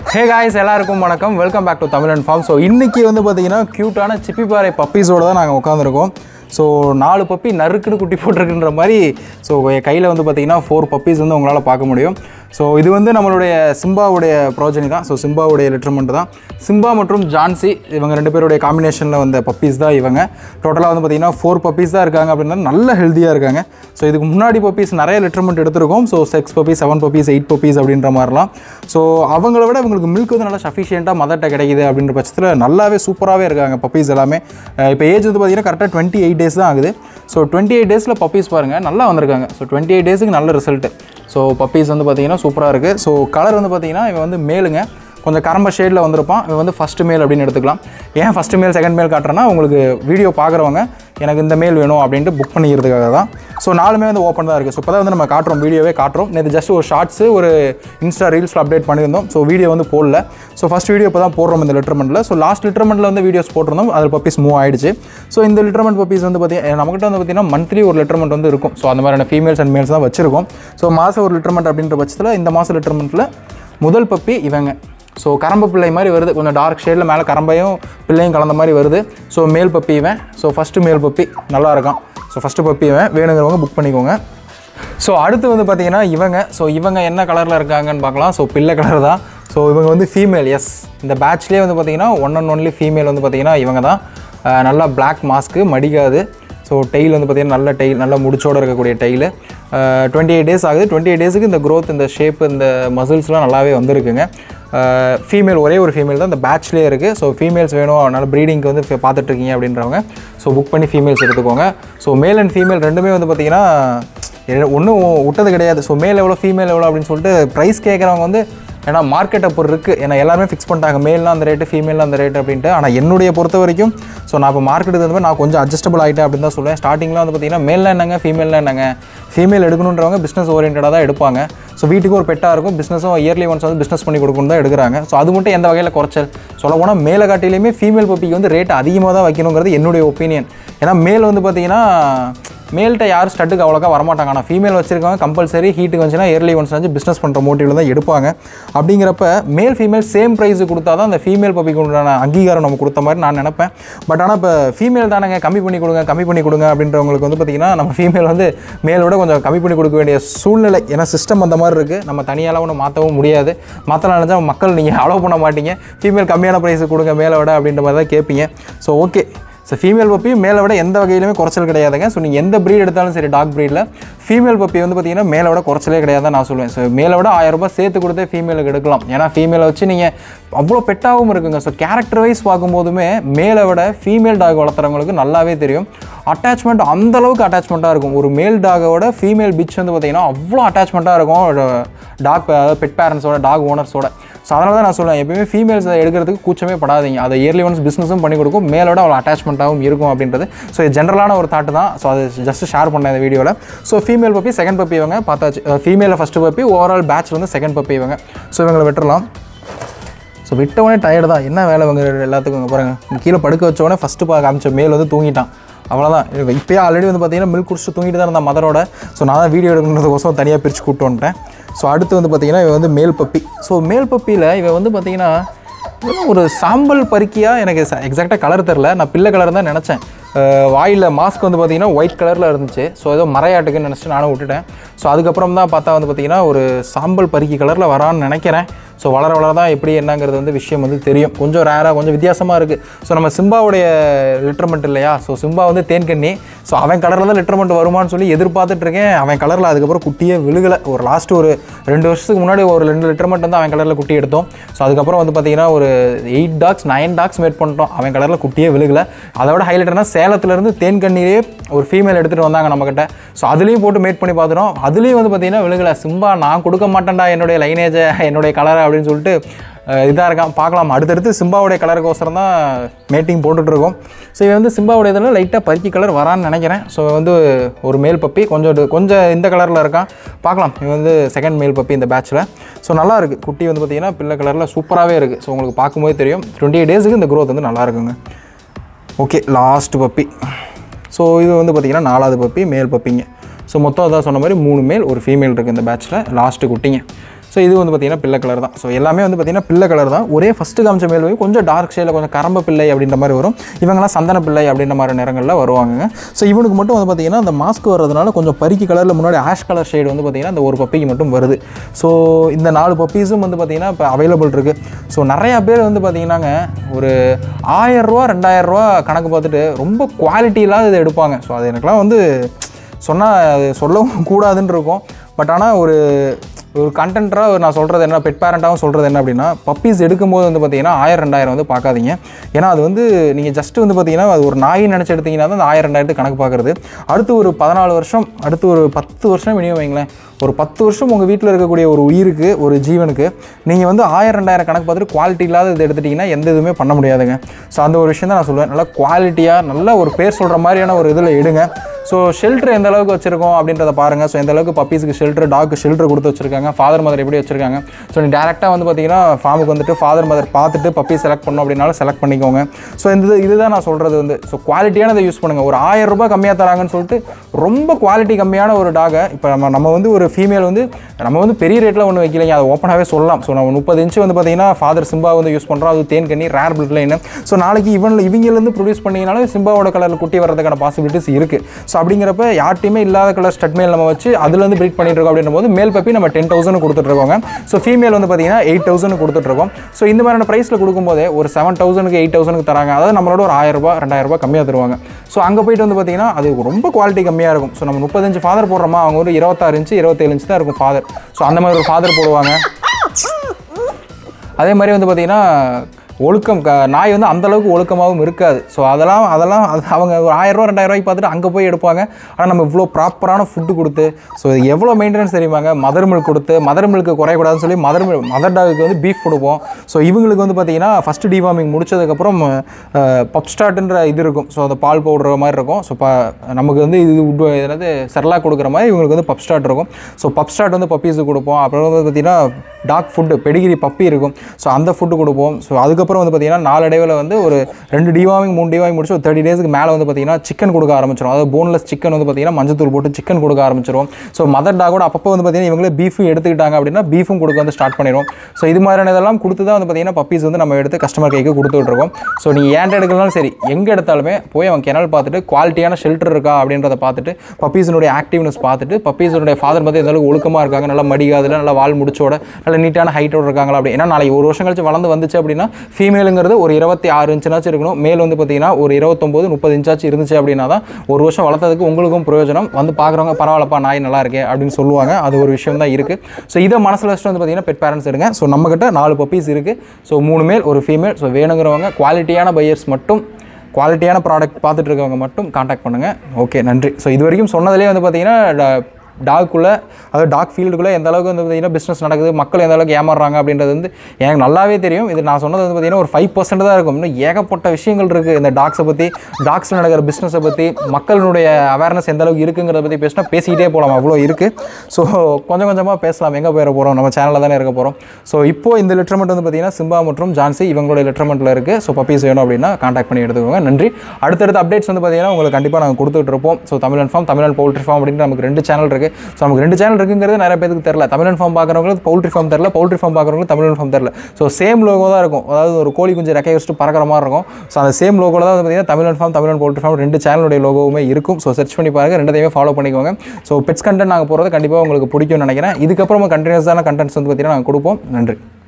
ஹே guys எல்லாருக்கும் வணக்கம் welcome back to Tamil and farm so இன்றைக்கி வந்து பார்த்தீங்கன்னா க்யூட்டான சிப்பிப்பாறை பப்பீஸோடு தான் நாங்கள் உட்காந்துருக்கோம் ஸோ நாலு பப்பி நறுக்குன்னு குட்டி போட்டிருக்குன்ற மாதிரி ஸோ என் கையில் வந்து பார்த்தீங்கன்னா ஃபோர் பப்பீஸ் வந்து உங்களால் பார்க்க முடியும் ஸோ இது வந்து நம்மளுடைய சிம்பாவுடைய ப்ரோஜனி தான் ஸோ சிம்பாவுடைய லிட்டர்மெண்ட் தான் சிம்பா மற்றும் ஜான்சி இவங்க ரெண்டு பேருடைய காம்பினேஷனில் வந்த பப்பீஸ் தான் இவங்க டோட்டலாக வந்து பார்த்தீங்கன்னா ஃபோர் பப்பீஸ் தான் இருக்காங்க அப்படின்னா நல்ல ஹெல்த்தியாக இருக்காங்க ஸோ இதுக்கு முன்னாடி பப்பீஸ் நிறைய லிட்டர்மெண்ட் எடுத்திருக்கோம் so six puppies seven puppies eight puppies அப்படின்ற மாதிரிலாம் ஸோ அவங்கள விட இவங்களுக்கு மில்க் வந்து நல்லா சஃபிஷியண்ட்டாக மதர்ட்ட கிடைக்குது அப்படின்ற பட்சத்தில் நல்லாவே சூப்பராகவே இருக்காங்க பப்பீஸ் எல்லாமே இப்போ ஏஜ் வந்து பார்த்தீங்கன்னா கரெக்டாக டுவெண்ட்டி எயிட் டேஸ் தான் ஆகுது ஸோ டுவெண்ட்டி எயிட் டேஸில் பப்பீஸ் பாருங்கள் நல்லா வந்திருக்காங்க ஸோ டுவெண்ட்டி எயிட் டேஸுக்கு நல்ல ரிசல்ட்டு ஸோ பப்பீஸ் வந்து பார்த்தீங்கன்னா சூப்பராக இருக்குது ஸோ கலர் வந்து பார்த்தீங்கன்னா இவன் வந்து மேலுங்க கொஞ்சம் கரம்ப ஷேடில் வந்திருப்பான் இவன் வந்து ஃபஸ்ட்டு மேல் அப்படின்னு எடுத்துக்கலாம் ஏன் ஃபஸ்ட்டு மேல் செகண்ட் மேல் காட்டுறேன்னா உங்களுக்கு வீடியோ பார்க்குறவங்க எனக்கு இந்த மேல் வேணும் அப்படின்ட்டு புக் பண்ணிக்கிறதுக்காக தான் ஸோ நாலுமே வந்து ஓப்பன் தான் இருக்குது ஸோ இப்போ தான் வந்து நம்ம காட்டுறோம் வீடியோவே காட்டுறோம் நேற்று ஜஸ்ட் ஒரு ஷார்ட்ஸு ஒரு இன்ஸ்டா ரீல்ஸில் அப்டேட் பண்ணியிருந்தோம் ஸோ வீடியோ வந்து போடல ஸோ ஃபஸ்ட் வீடியோ இப்போ தான் போடுறோம் இந்த லிட்டர்மெண்ட்டில் ஸோ லாஸ்ட் லிட்டர்மெண்ட்டில் வந்து வீடியோஸ் போட்டிருந்தோம் அதில் பப்பீஸ் மூவ் ஆயிடுச்சு ஸோ இந்த லிட்டர்மெண்ட் பப்பீஸ் வந்து பார்த்தீங்கன்னா நம்மகிட்ட வந்து பார்த்தீங்கன்னா மந்த்லி ஒரு லிட்டர்மெண்ட் வந்து இருக்கும் ஸோ அந்த மாதிரியான ஃபீமேல்ஸ் அண்ட் மேல்ஸ் தான் வச்சிருக்கோம் ஸோ மாதம் ஒரு லிட்டர்மெண்ட் அப்படின்ற பட்சத்தில் இந்த மாதம் லிட்டர்மெண்ட்டில் முதல் பப்பி இவங்க ஸோ கரம்பு பிள்ளை மாதிரி வருது கொஞ்சம் டார்க் ஷேடில் மேலே கரம்பையும் பிள்ளையும் கலந்த மாதிரி வருது ஸோ மேல் பப்பி இவன் ஸோ ஃபஸ்ட்டு மேல் பப்பி நல்லா இருக்கான் ஸோ ஃபஸ்ட்டு பப்பி இவன் வேணுங்கிறவங்க புக் பண்ணிக்கோங்க ஸோ அடுத்து வந்து பார்த்தீங்கன்னா இவங்க ஸோ இவங்க என்ன கலரில் இருக்காங்கன்னு பார்க்கலாம் ஸோ பிள்ளை கலர் தான் ஸோ இவங்க வந்து ஃபீமேல் எஸ் இந்த பேட்ச்லேயே வந்து பார்த்தீங்கன்னா ஒன் அண்ட் ஒன்லி ஃபீமேல் வந்து பார்த்தீங்கன்னா இவங்க தான் அஹ் நல்லா பிளாக் மாஸ்க்கு மடிக்காது ஸோ டெய்ல் வந்து பார்த்தீங்கன்னா நல்ல டெய்ல் நல்ல முடிச்சோட இருக்கக்கூடிய டெய்லு டுவெண்ட்டி எயிட் டேஸ் ஆகுது டுவெண்ட்டி எயிட் டேஸுக்கு இந்த growth இந்த ஷேப் இந்த மசில்ஸ்லாம் நல்லாவே வந்திருக்குங்க ஃபீமேல் ஒரே ஒரு ஃபீமேல் தான் இந்த பேட்ச்லேயே இருக்குது ஸோ ஃபீமேல்ஸ் வேணும் அதனால் ப்ரீடிங்க்கு வந்து ஃபே- பார்த்துட்டு இருக்கீங்க அப்படின்றவங்க ஸோ புக் பண்ணி ஃபீமேல்ஸ் எடுத்துக்கோங்க ஸோ மேல் அண்ட் ஃபீமேல் ரெண்டுமே வந்து பார்த்தீங்கன்னா ஒன்றும் விட்டது கிடையாது ஸோ மேல் எவ்வளோ ஃபீமேல் எவ்வளோ அப்படின்னு சொல்லிட்டு ப்ரைஸ் கேட்குறவங்க வந்து ஏன்னா மார்க்கெட் அப்போ இருக்குது ஏன்னா எல்லாருமே ஃபிக்ஸ் பண்ணிட்டாங்க மேல்லாம் அந்த ரேட்டு ஃபீமேலாம் அந்த ரேட் அப்படின்ட்டு ஆனால் என்னுடைய பொறுத்த வரைக்கும் ஸோ நான் இப்போ மார்க்கெட்டுக்கு வந்து நான் கொஞ்சம் அட்ஜஸ்டபிள் ஆகிட்டேன் அப்படின்னு தான் சொல்லுவேன் ஸ்டார்டிங்கில் வந்து பார்த்தீங்கன்னா மேலில் என்னங்க ஃபீமேலில் என்னங்க ஃபீமேல் எடுக்கணுன்றவங்க பிஸ்னஸ் ஓரியன்டாக தான் எடுப்பாங்க ஸோ வீட்டுக்கு ஒரு பெட்டாக இருக்கும் பிஸ்னஸும் இயர்லி ஒன்ஸ் வந்து பிஸ்னஸ் பண்ணி கொடுக்கணும் தான் எடுக்கிறாங்க ஸோ அது மட்டும் எந்த வகையில் குறைச்சல் சொல்ல போனால் மேலே காட்டிலையுமே ஃபீமேல் பப்பிக்கு வந்து ரேட் அதிகமாக தான் வைக்கணுங்கிறது என்னுடைய ஒப்பீனியன் ஏன்னா மேல் வந்து பார்த்தீங்கன்னா மேல்கிட்ட யாரும் ஸ்டட்டுக்கு அவ்வளோக்கா வரமாட்டாங்க ஆனால் ஃபீமேல் வச்சிருக்கவங்க கம்பல்சரி ஹீட்டுக்கு வந்துச்சுன்னா இயர்லி ஒன்ஸ் வந்து பிஸ்னஸ் பண்ணுற மோட்டிவில் தான் எடுப்பாங்க அப்படிங்கிறப்ப மேல் ஃபீமேல் சேம் ப்ரைஸ் கொடுத்தா தான் அந்த ஃபீமேல் பப்பிக்கு உண்டான அங்கீகாரம் நம்ம கொடுத்த மாதிரி நான் நினைப்பேன் பட் ஆனால் இப்போ ஃபீமேல் தானேங்க கம்மி பண்ணி கொடுங்க கம்மி பண்ணி கொடுங்க அப்படின்றவங்களுக்கு வந்து பார்த்திங்கன்னா நம்ம ஃபீமேல் வந்து மேல் விட கொஞ்சம் கம்மி பண்ணி கொடுக்க வேண்டிய சூழ்நிலை ஏன்னா சிஸ்டம் அந்த மாதிரி இருக்குது நம்ம தனியாலாம் ஒன்றும் மாற்றவும் முடியாது மாற்றலாம் நினச்சா மக்கள் நீங்கள் அலோவ் பண்ண மாட்டீங்க ஃபீமேல் கம்மியான ப்ரைஸ் கொடுங்க மேலே விட அப்படின்ற மாதிரி தான் கேட்பீங்க so okay so female puppy மேலே விட எந்த வகையிலுமே குறைச்சல் கிடையாதுங்க ஸோ நீங்கள் எந்த ப்ரீட் எடுத்தாலும் சரி டாக் ப்ரீடில் ஃபீமேல் பப்பி வந்து பார்த்தீங்கன்னா மேலே விட குறைச்சலே கிடையாது நான் சொல்லுவேன் ஸோ மேலே விட ஆயிரம் ரூபாய் சேர்த்து கொடுத்தே ஃபீமேலுக்கு எடுக்கலாம் ஏன்னா ஃபீமேலை வச்சு நீங்கள் அவ்வளோ பெட்டாகவும் இருக்குங்க ஸோ கேரக்டர் வைஸ் பார்க்கும்போதுமே மேலே விட ஃபீமேல் டாக் வளர்த்துறவங்களுக்கு நல்லாவே தெரியும் அட்டாச்மெண்ட் அந்த அளவுக்கு அட்டாச்மெண்ட்டாக இருக்கும் ஒரு மேல் டாகோட ஃபீமேல் பிச் வந்து பார்த்தீங்கன்னா அவ்வளோ அட்டாச்மெண்ட்டாக இருக்கும் டாக் அதாவது பெட் பேரண்ட்ஸோட டாக் ஓனர்ஸோட ஸோ அதனால தான் நான் சொல்லுவேன் எப்பயுமே ஃபீமேல்ஸ் எடுக்கிறதுக்கு கூச்சமே படாதீங்க அதை இயர்லி ஒன்ஸ் பிஸ்னஸும் பண்ணி கொடுக்கும் மேலோட அவ்வளோ அட்டாச்மெண்ட்டாகவும் இருக்கும் அப்படின்றது ஸோ இது ஜென்ரலான ஒரு தாட்டு தான் ஸோ அது ஜஸ்ட் ஷேர் பண்ணேன் இந்த வீடியோவில் so female puppy second puppy இவங்க பார்த்தாச்சு ஃபீமேலில் ஃபஸ்ட்டு பப்பி ஓவரால் பேட்ச் வந்து செகண்ட் பப்பி இவங்க ஸோ இவங்களை விட்டுறலாம் ஸோ விட்டவொடனே டயர்டு தான் என்ன வேலை இவங்க எல்லாத்துக்கும் இங்க பாருங்க இங்க கீழே படுக்க வச்சவொடனே ஃபஸ்ட்டு பா காமிச்ச மேல் வந்து தூங்கிட்டான் அவ்வளோதான் இப்போயே ஆல்ரெடி வந்து பார்த்தீங்கன்னா மில்க் குடிச்சு தூங்கிட்டு தான் இருந்தான் மதரோட ஸோ நான் தான் வீடியோ எடுக்கணுன்றதுக்கோசம் தனியாக பிரித்து கூப்பிட்டு வந்துட்டேன் ஸோ அடுத்து வந்து பார்த்தீங்கன்னா இவன் வந்து மேல் பப்பி ஸோ மேல் பப்பியில் இவன் வந்து பார்த்தீங்கன்னா இவன் ஒரு சாம்பல் பருக்கியாக எனக்கு எக்ஸாக்டாக கலர் தெரில நான் பிள்ளை கலர் தான் நினச்சேன் வாயில் மாஸ்க் வந்து பார்த்தீங்கன்னா ஒயிட் கலரில் இருந்துச்சு ஸோ ஏதோ மறையாட்டுக்குன்னு நினச்சிட்டு நானும் விட்டுட்டேன் ஸோ அதுக்கப்புறம் தான் பார்த்தா வந்து பார்த்தீங்கன்னா ஒரு சாம்பல் பருக்கி கலரில் வரான்னு நினைக்கிறேன் ஸோ வளர வளர தான் எப்படி என்னங்கிறது வந்து விஷயம் வந்து தெரியும் கொஞ்சம் ரேராக கொஞ்சம் வித்தியாசமாக இருக்குது ஸோ நம்ம சிம்பாவுடைய லிட்டர்மெண்ட் இல்லையா ஸோ சிம்பா வந்து தேன்கண்ணி ஸோ அவன் கலரில் தான் லிட்டர்மெண்ட் வருமான்னு சொல்லி எதிர்பார்த்துட்டு இருக்கேன் அவன் கலரில் அதுக்கப்புறம் குட்டியே விழுகலை ஒரு லாஸ்ட் ஒரு ரெண்டு வருஷத்துக்கு முன்னாடி ஒரு ரெண்டு லிட்டர்மெண்ட் வந்து அவன் கலரில் குட்டி எடுத்தோம் ஸோ அதுக்கப்புறம் வந்து பார்த்தீங்கன்னா ஒரு eight dogs nine dogs mate பண்ணிட்டோம் அவன் கலரில் குட்டியே விழுகலை அதோட ஹைலைட்டர்னா சேலத்துலேருந்து தேன்கண்ணிலே ஒரு ஃபீமேல் எடுத்துகிட்டு வந்தாங்க நம்மக்கிட்ட ஸோ அதுலேயும் போட்டு மேட் பண்ணி பார்த்துட்டோம் அதுலேயும் வந்து பார்த்தீங்கன்னா விழுகலை சிம்பா நான் கொடுக்க மாட்டேன்டா என்னுடைய லைனேஜை என்னுடைய கலரை அப்படின்னு சொல்லிட்டு இதாக இருக்கான் பார்க்கலாம் அடுத்தடுத்து சிம்பாவுடைய கலருக்கோசரம் தான் மேட்டிங் போட்டுட்ருக்கோம் ஸோ இவன் வந்து சிம்பாவுடைய இதில் லைட்டாக பருக்கி கலர் வரான்னு நினைக்கிறேன் ஸோ வந்து ஒரு மேல் பப்பி கொஞ்சம் இது- கொஞ்சம் இந்த கலரில் இருக்கான் பார்க்கலாம் இவன் வந்து செகண்ட் மேல் பப்பி இந்த பேட்ச்சில் ஸோ நல்லா இருக்குது குட்டி வந்து பார்த்தீங்கன்னா பிள்ளை கலரில் சூப்பராகவே இருக்குது ஸோ உங்களுக்கு பார்க்கும்போது தெரியும் டுவெண்ட்டி எயிட் டேஸுக்கு இந்த growth வந்து நல்லா இருக்குங்க ஓகே லாஸ்ட் பப்பி ஸோ இது வந்து பார்த்திங்கன்னா நாலாவது பப்பி மேல் பப்பிங்க ஸோ மொத்தம் அதான் சொன்ன மாதிரி மூணு மேல் ஒரு ஃபீமேல் இருக்குது இந்த பேட்ச்சில் லாஸ்ட்டு குட்டிங்க ஸோ இது வந்து பார்த்திங்கன்னா பிள்ளை கலர் தான் ஸோ எல்லாமே வந்து பார்த்திங்கன்னா பிள்ளை கலர் தான் ஒரே ஃபஸ்ட்டு காமிச்ச மேல் போய் கொஞ்சம் டார்க் ஷேடில் கொஞ்சம் கரம்ப பிள்ளை அப்படின்ற மாதிரி வரும் இவங்கெல்லாம் சந்தன பிள்ளை அப்படின்ற மாதிரி நிறங்களில் வருவாங்க ஸோ இவனுக்கு மட்டும் வந்து பார்த்திங்கன்னா அந்த மாஸ்க் வர்றதுனால கொஞ்சம் பருக்கி கலரில் முன்னாடி ஆஷ் கலர் ஷேடு வந்து பார்த்திங்கன்னா அந்த ஒரு பப்பிக்கு மட்டும் வருது ஸோ இந்த நாலு பப்பீஸும் வந்து பார்த்திங்கன்னா இப்போ அவைலபிள் இருக்குது ஸோ நிறையா பேர் வந்து பார்த்திங்கன்னாங்க ஒரு ஆயரூவா ரெண்டாயிரரூவா கணக்கு பார்த்துட்டு ரொம்ப குவாலிட்டி இல்லாத இதை எடுப்பாங்க ஸோ அது எனக்குலாம் வந்து சொன்னால் அது சொல்லவும் கூடாதுன்னு இருக்கும் பட் ஆனால் ஒரு ஒரு கண்டென்ட்டாக நான் சொல்கிறது என்ன பெட் பேரண்ட்டாகவும் சொல்கிறது என்ன அப்படின்னா பப்பீஸ் எடுக்கும்போது வந்து பார்த்தீங்கன்னா ஆயிரம் ரெண்டாயிரம் வந்து பார்க்காதீங்க ஏன்னா அது வந்து நீங்கள் ஜஸ்ட் வந்து பார்த்தீங்கன்னா அது ஒரு நாய் நினச்சி எடுத்தீங்கன்னா தான் அந்த ஆயிரம் ரெண்டாயிரத்து கணக்கு பார்க்குறது அடுத்து ஒரு பதினாலு வருஷம் அடுத்து ஒரு பத்து வருஷம் மினிமம் வைங்களேன் ஒரு பத்து வருஷம் உங்கள் வீட்டில் இருக்கக்கூடிய ஒரு உயிருக்கு ஒரு ஜீவனுக்கு நீங்கள் வந்து ஆயிரம் ரெண்டாயிரம் கணக்கு பார்த்துட்டு குவாலிட்டி இல்லாத இது எடுத்துட்டிங்கன்னா எந்த இதுவுமே பண்ண முடியாதுங்க ஸோ அந்த ஒரு விஷயம் தான் நான் சொல்லுவேன் நல்லா குவாலிட்டியாக நல்ல ஒரு பேர் சொல்கிற மாதிரியான ஒரு இதில் எடுங்க ஸோ ஷெல்டர் எந்த அளவுக்கு வச்சிருக்கோம் அப்படின்றத பாருங்கள் ஸோ எந்த அளவுக்கு பப்பீஸ்க்கு ஷெல்டர் டாக்கு ஷெல்டர் கொடுத்து வச்சிருக்காங்க ஃபாதர் மதர் எப்படி வச்சிருக்காங்க ஸோ நீ டேரெக்டாக வந்து பார்த்தீங்கன்னா ஃபார்முக்கு வந்துட்டு ஃபாதர் மதர் பார்த்துட்டு பப்பி செலக்ட் பண்ணோம் அப்படின்னாலும் செலக்ட் பண்ணிக்கோங்க ஸோ இந்த இதுதான் நான் சொல்கிறது வந்து ஸோ குவாலிட்டியானதை யூஸ் பண்ணுங்கள் ஒரு ஆயிரம் ரூபாய் கம்மியாக தராங்கன்னு சொல்லிட்டு ரொம்ப குவாலிட்டி கம்மியான ஒரு டாகை இப்போ நம்ம நம்ம வந்து ஒரு ஃபீமேல் வந்து நம்ம வந்து பெரிய ரேட்டில் ஒன்று வைக்கலைங்க அதை ஓப்பனாகவே சொல்லலாம் ஸோ நம்ம முப்பது இன்ச்சு வந்து பார்த்தீங்கன்னா ஃபாதர் சிம்பா வந்து யூஸ் பண்ணுறோம் அது தேன் கண்ணி ரேர் பிளட் லைன் ஸோ நாளைக்கு இவன் இவங்கலேருந்து ப்ரொடியூஸ் பண்ணிங்கனாலும் சிம்பாவோட கலரில் குட்டி வர்றதுக்கான பாசிபிலிட்டிஸ் இருக்குது ஸோ அப்படிங்கிறப்ப யார்ட்டையுமே இல்லாத கலர் ஸ்டட் மேல் நம்ம வச்சு அதுலேருந்து பிரீட் பண்ணிட்டு இருக்கோம் அப்படின்ற போது மேல் பப்பி நம்ம டென் தௌசண்ட் கொடுத்துட்ருக்கோங்க ஸோ ஃபீமேல் வந்து பார்த்தீங்கன்னா எயிட் தௌசண்ட் கொடுத்துட்ருக்கோம் ஸோ இந்த மாதிரியான ப்ரைஸில் கொடுக்கும்போதே ஒரு செவன் தௌசண்ட்க்கு எயிட் தௌசண்ட்க்கு தராங்க அதாவது நம்மளோட ஒரு ஆயிரம் ரூபாய் ரெண்டாயிரம் ரூபாய் கம்மியாக தருவாங்க ஸோ அங்கே போயிட்டு வந்து பார்த்தீங்கன்னா அது ரொம்ப குவாலிட்டி கம்மியாக இருக்கும் ஸோ நம்ம முப்பத்தஞ்சு ஃபாதர் போடுறோமா அவங்க ஒரு இருபத்தாறு இன்ச்சு இருபத்தேழு இன்ச்சு தான் இருக்கும் ஃபாதர் ஸோ அந்த மாதிரி ஒரு ஃபாதர் போடுவாங்க அதே மாதிரி வந்து பார்த்தீங்கன்னா ஒழுக்கம் க நாய் வந்து அந்த அளவுக்கு ஒழுக்கமாகவும் இருக்காது ஸோ அதெல்லாம் அதெல்லாம் அது அவங்க ஒரு ஆயிரரூவா ரெண்டாயிரம் ரூபாய்க்கு பார்த்துட்டு அங்கே போய் எடுப்பாங்க ஆனால் நம்ம இவ்வளோ ப்ராப்பரான ஃபுட்டு கொடுத்து ஸோ இது எவ்வளோ மெயின்டெனன்ஸ் தெரியுமாங்க மதர் மில்க் கொடுத்து மதர் மில்க்கு குறையக்கூடாதுன்னு சொல்லி மதர் மில்க் மதர் டாகுக்கு வந்து பீஃப் கொடுப்போம் ஸோ இவங்களுக்கு வந்து பார்த்தீங்கன்னா ஃபஸ்ட்டு டிவார்மிங் முடிச்சதுக்கப்புறம் பப் ஸ்டார்ட்ன்ற இது இருக்கும் ஸோ அந்த பால் பவுடர் மாதிரி இருக்கும் ஸோ ப நமக்கு வந்து இது உட் என்னது செர்லாக் கொடுக்குற மாதிரி இவங்களுக்கு வந்து பப் ஸ்டார்ட் இருக்கும் ஸோ பப் ஸ்டார்ட் வந்து பப்பீஸுக்கு கொடுப்போம் அப்புறம் வந்து பார்த்தீங்கன்னா டாக் ஃபுட்டு பெடிகிரி பப்பி இருக்கும் ஸோ அந்த ஃபுட்டு கொடுப்போம் ஸோ அதுக்கப்புறம் வந்து பார்த்தீங்கன்னா நாளடைவில் வந்து ஒரு ரெண்டு டிவாமிங் மூணு டிவாமிங் முடிச்சு ஒரு தேர்ட்டி டேஸ்க்கு மேலே வந்து பார்த்தீங்கன்னா சிக்கன் கொடுக்க ஆரம்பிச்சிடும் அதாவது போன்லெஸ் சிக்கன் வந்து பார்த்தீங்கன்னா மஞ்சத்தூள் போட்டு சிக்கன் கொடுக்க ஆரம்பிச்சிடும் ஸோ மதர் டாகோட அப்பப்போ வந்து பார்த்தீங்கன்னா இவங்களே பீஃபும் எடுத்துக்கிட்டாங்க அப்படின்னா பீஃபும் கொடுக்க வந்து ஸ்டார்ட் பண்ணிடும் ஸோ இது மாதிரியான இதெல்லாம் கொடுத்து தான் வந்து பார்த்தீங்கன்னா பப்பீஸ் வந்து நம்ம எடுத்து கஸ்டமர் கைக்கு கொடுத்துட்ருக்கோம் ஸோ நீங்கள் ஏன்ட்ட எடுக்கலனாலும் சரி எங்கே எடுத்தாலுமே போய் அவன் கிணல் பார்த்துட்டு குவாலிட்டியான ஷெல்டர் இருக்கா அப்படின்றத பார்த்துட்டு பப்பீஸினுடைய ஆக்டிவ்னஸ் பார்த்துட்டு பப்பீஸினுடைய ஃபாதர் பார்த்து எந்த அளவுக்கு ஒழுக்கமாக இருக்காங்க நல்லா மடிகாதில் நல்லா வால் முடிச்சோட நல்ல நீட்டான ஹைட்டோட இருக்காங்களா அப்படி ஏன்னா நாளைக்கு ஒரு வருஷம் கழிச்சு வளர்ந்து வந்துச்சு அப்படின்னா ஃபீமேலுங்கிறது ஒரு இருபத்தி ஆறு இன்ச்சுனாச்சும் இருக்கணும் மேல் வந்து பார்த்தீங்கன்னா ஒரு இருபத்தொம்போது முப்பது இன்ச்சாச்சும் இருந்துச்சு அப்படின்னா தான் ஒரு வருஷம் வளர்த்ததுக்கு உங்களுக்கும் பிரயோஜனம் வந்து பார்க்குறவங்க பரவாயில்லப்பா நாய் நல்லா இருக்கே அப்படின்னு சொல்லுவாங்க அது ஒரு விஷயம் தான் இருக்குது ஸோ இதை மனசில் வச்சுட்டு வந்து பார்த்தீங்கன்னா பெட் பேரண்ட்ஸ் எடுங்க ஸோ நம்மக்கிட்ட நாலு பப்பீஸ் இருக்குது ஸோ மூணு மேல் ஒரு ஃபீமேல் ஸோ வேணுங்கிறவங்க குவாலிட்டியான பையர்ஸ் மட்டும் குவாலிட்டியான ப்ராடக்ட் பார்த்துட்டு இருக்கவங்க மட்டும் காண்டாக்ட் பண்ணுங்கள் ஓகே நன்றி ஸோ இது வரைக்கும் சொன்னதுலேயே வந்து பார்த்தீங்கன்னா டாக்குள்ளே அதாவது டாக் ஃபீல்டுக்குள்ளே எந்த அளவுக்கு வந்து பார்த்தீங்கன்னா பிஸ்னஸ் நடக்குது மக்கள் எந்த அளவுக்கு ஏமாறுறாங்க அப்படின்றது வந்து எனக்கு நல்லாவே தெரியும் இது நான் சொன்னது வந்து பார்த்தீங்கன்னா ஒரு ஃபைவ் பர்சன்ட் தான் இருக்கும் இன்னும் ஏகப்பட்ட விஷயங்கள் இருக்குது இந்த டாக்ஸை பற்றி டாக்ஸில் நடக்கிற பிஸ்னஸை பற்றி மக்களுடைய அவேர்னஸ் எந்த அளவுக்கு இருக்குங்கிறத பற்றி பேசினா பேசிக்கிட்டே போகலாம் அவ்வளோ இருக்குது ஸோ கொஞ்சம் கொஞ்சமாக பேசலாம் எங்கே போயிட போகிறோம் நம்ம சேனலில் தானே இருக்க போகிறோம் ஸோ இப்போ இந்த லிட்டர்மெண்ட் வந்து பார்த்தீங்கன்னா சிம்பா மற்றும் ஜான்சி இவங்களுடைய லிட்டர்மெண்ட்டில் இருக்குது ஸோ பப்பீஸ் வேணும் அப்படின்னா காண்டாக்ட் பண்ணி எடுத்துக்கோங்க நன்றி அடுத்தடுத்த அப்டேட்ஸ் வந்து பார்த்தீங்கன்னா உங்களுக்கு கண்டிப்பாக நாங்கள் கொடுத்துட்டு இருப்போம் ஸோ தமிழன் ஃபார்ம் தமிழன் பவுல்ட்ரி ஃபார்ம் அப்படின்ட்டு நமக்கு ரெண்டு சேனல் இருக்குது ஸோ நமக்கு ரெண்டு சேனல் இருக்குங்கிறது நிறைய பேருக்கு தெரியல தமிழன் ஃபார்ம் பார்க்குறவங்களுக்கு பவுல்ட்ரி ஃபார்ம் தெரியல பவுல்ட்ரி ஃபார்ம் பார்க்குறவங்களுக்கு தமிழன் ஃபார்ம் தெரியல ஸோ சேம் லோகோ தான் இருக்கும் அதாவது ஒரு கோழி குஞ்சு ரெக்கை வச்சுட்டு பறக்கிற மாதிரி இருக்கும் ஸோ அந்த சேம் லோகோவில் தான் வந்து பார்த்தீங்கன்னா தமிழன் ஃபார்ம் தமிழன் பவுல்ட்ரி ஃபார்ம் ரெண்டு சேனலுடைய லோகோவுமே இருக்கும் ஸோ சர்ச் பண்ணி பாருங்க ரெண்டத்தையுமே ஃபாலோ பண்ணிக்கோங்க ஸோ பெட்ஸ் கண்டென்ட் நாங்கள் போகிறது கண்டிப்பாக உங்களுக்கு பிடிக்கும்னு நினைக்கிறேன் இதுக்கப்புறம் கண்டினியூஸான கண்டென்ட்ஸ் வந்து பார்த்தீங்கன்னா நாங்கள் கொடுப்போம் நன்றி